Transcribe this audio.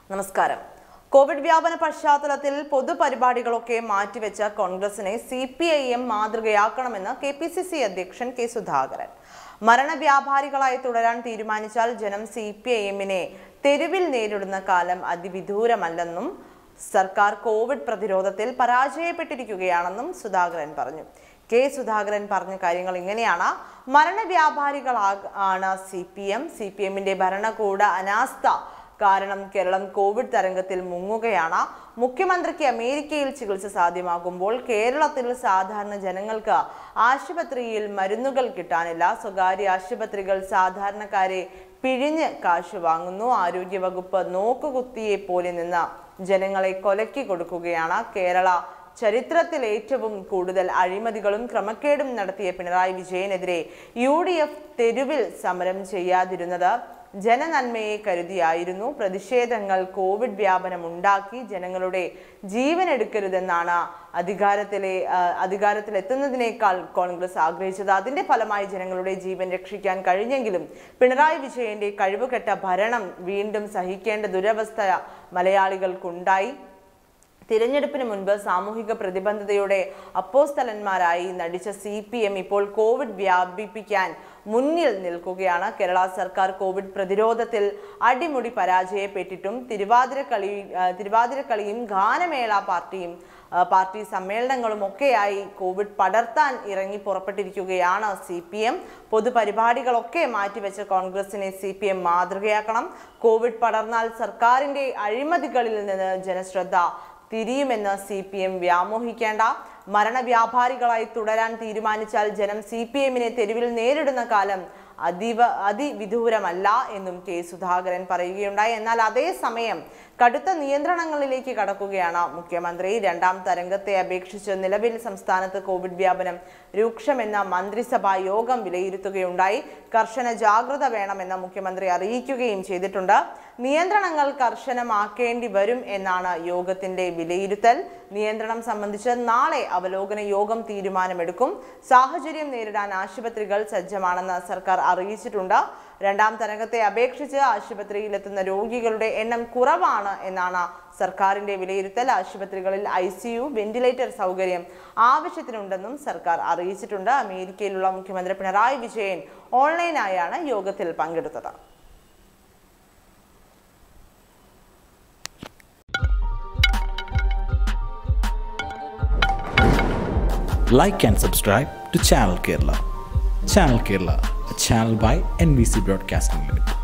നമസ്കാരം കോവിഡ് വ്യാപന പശ്ചാത്തലത്തിൽ പൊതുപരിപാടികളൊക്കെ മാറ്റിവെച്ച കോൺഗ്രസിനെ സി പി ഐ എം മാതൃകയാക്കണമെന്ന് കെ പി സി സി അധ്യക്ഷൻ കെ സുധാകരൻ മരണവ്യാപാരികളായി തുടരാൻ തീരുമാനിച്ചാൽ ജനം സി പി ഐ എമ്മിനെ തെരുവിൽ നേരിടുന്ന കാലം അതിവിദൂരമല്ലെന്നും സർക്കാർ കോവിഡ് പ്രതിരോധത്തിൽ പരാജയപ്പെട്ടിരിക്കുകയാണെന്നും സുധാകരൻ പറഞ്ഞു കെ സുധാകരൻ പറഞ്ഞ കാര്യങ്ങൾ ഇങ്ങനെയാണ് മരണവ്യാപാരികളാ ആണ് C P M C P എമ്മിന്റെ ഭരണകൂട അനാസ്ഥ കാരണം കേരളം കോവിഡ് തരംഗത്തിൽ മുങ്ങുകയാണ് മുഖ്യമന്ത്രിക്ക് അമേരിക്കയിൽ ചികിത്സ സാധ്യമാകുമ്പോൾ കേരളത്തിൽ സാധാരണ ജനങ്ങൾക്ക് ആശുപത്രിയിൽ മരുന്നുകൾ കിട്ടാനില്ല സ്വകാര്യ ആശുപത്രികൾ സാധാരണക്കാരെ പിഴിഞ്ഞ് കാശ് വാങ്ങുന്നു ആരോഗ്യവകുപ്പ് നോക്കുകുത്തിയെ പോലെ നിന്ന് ജനങ്ങളെ കൊലക്കി കൊടുക്കുകയാണ് കേരള ചരിത്രത്തിൽ ഏറ്റവും കൂടുതൽ അഴിമതികളും ക്രമക്കേടും നടത്തിയ പിണറായി വിജയനെതിരെ യു ഡി എഫ് തെരുവിൽ സമരം ചെയ്യാതിരുന്നത് ജനനന്മയെ കരുതിയായിരുന്നു പ്രതിഷേധങ്ങൾ കോവിഡ് വ്യാപനം ഉണ്ടാക്കി ജനങ്ങളുടെ ജീവൻ എടുക്കരുതെന്നാണ് അധികാരത്തിലെ ആ, അധികാരത്തിലെത്തുന്നതിനേക്കാൾ കോൺഗ്രസ് ആഗ്രഹിച്ചത് അതിന്റെ ഫലമായി ജനങ്ങളുടെ ജീവൻ രക്ഷിക്കാൻ കഴിഞ്ഞെങ്കിലും പിണറായി വിജയന്റെ കഴിവുകെട്ട ഭരണം വീണ്ടും സഹിക്കേണ്ട ദുരവസ്ഥ മലയാളികൾക്കുണ്ടായി തിരഞ്ഞെടുപ്പിന് മുൻപ് സാമൂഹിക പ്രതിബദ്ധതയുടെ അപ്പോസ്തലന്മാരായി നടിച്ച സി പി എം ഇപ്പോൾ കോവിഡ് വ്യാപിപ്പിക്കാൻ മുന്നിൽ നിൽക്കുകയാണ് കേരള സർക്കാർ കോവിഡ് പ്രതിരോധത്തിൽ അടിമുടി പരാജയപ്പെട്ടിട്ടും തിരുവാതിരക്കളി ആ, തിരുവാതിരക്കളിയും ഗാനമേള പാർട്ടിയും ആ, പാർട്ടി സമ്മേളനങ്ങളും ഒക്കെയായി കോവിഡ് പടർത്താൻ ഇറങ്ങി പുറപ്പെട്ടിരിക്കുകയാണ് സി പി എം പൊതുപരിപാടികളൊക്കെ മാറ്റിവെച്ച കോൺഗ്രസിനെ സി പി എം മാതൃകയാക്കണം കോവിഡ് പടർന്നാൽ സർക്കാരിന്റെ അഴിമതികളിൽ നിന്ന് ജനശ്രദ്ധ തിരിയുമെന്ന് സി പി എം വ്യാമോഹിക്കേണ്ട മരണവ്യാപാരികളായി തുടരാൻ തീരുമാനിച്ചാൽ ജനം സി പി എമ്മിനെ തെരുവിൽ നേരിടുന്ന കാലം അതീവ അതിവിദൂരമല്ല എന്നും കെ സുധാകരൻ പറയുകയുണ്ടായി എന്നാൽ അതേസമയം കടുത്ത നിയന്ത്രണങ്ങളിലേക്ക് കടക്കുകയാണ് മുഖ്യമന്ത്രി രണ്ടാം തരംഗത്തെ അപേക്ഷിച്ച് നിലവിൽ സംസ്ഥാനത്ത് കോവിഡ് വ്യാപനം രൂക്ഷമെന്ന മന്ത്രിസഭാ യോഗം വിലയിരുത്തുകയുണ്ടായി കർശന ജാഗ്രത വേണമെന്ന് മുഖ്യമന്ത്രി അറിയിക്കുകയും ചെയ്തിട്ടുണ്ട് നിയന്ത്രണങ്ങൾ കർശനമാക്കേണ്ടി വരും എന്നാണ് യോഗത്തിന്റെ വിലയിരുത്തൽ നിയന്ത്രണം സംബന്ധിച്ച് നാളെ അവലോകന യോഗം തീരുമാനമെടുക്കും സാഹചര്യം നേരിടാൻ ആശുപത്രികൾ സജ്ജമാണെന്ന് സർക്കാർ അറിയിച്ചിട്ടുണ്ട് രണ്ടാം തരംഗത്തെ അപേക്ഷിച്ച് ആശുപത്രിയിലെത്തുന്ന രോഗികളുടെ എണ്ണം കുറവാണ് എന്നാണ് സർക്കാരിന്റെ വിലയിരുത്തൽ ആശുപത്രികളിൽ ഐ സി യു വെന്റിലേറ്റർ സൗകര്യം ആവശ്യത്തിനുണ്ടെന്നും സർക്കാർ അറിയിച്ചിട്ടുണ്ട് അമേരിക്കയിലുള്ള മുഖ്യമന്ത്രി പിണറായി വിജയൻ ഓൺലൈനായാണ് യോഗത്തിൽ പങ്കെടുത്തത് like and subscribe to Channel Kerala. Channel Kerala, a channel by NBC Broadcasting Limited.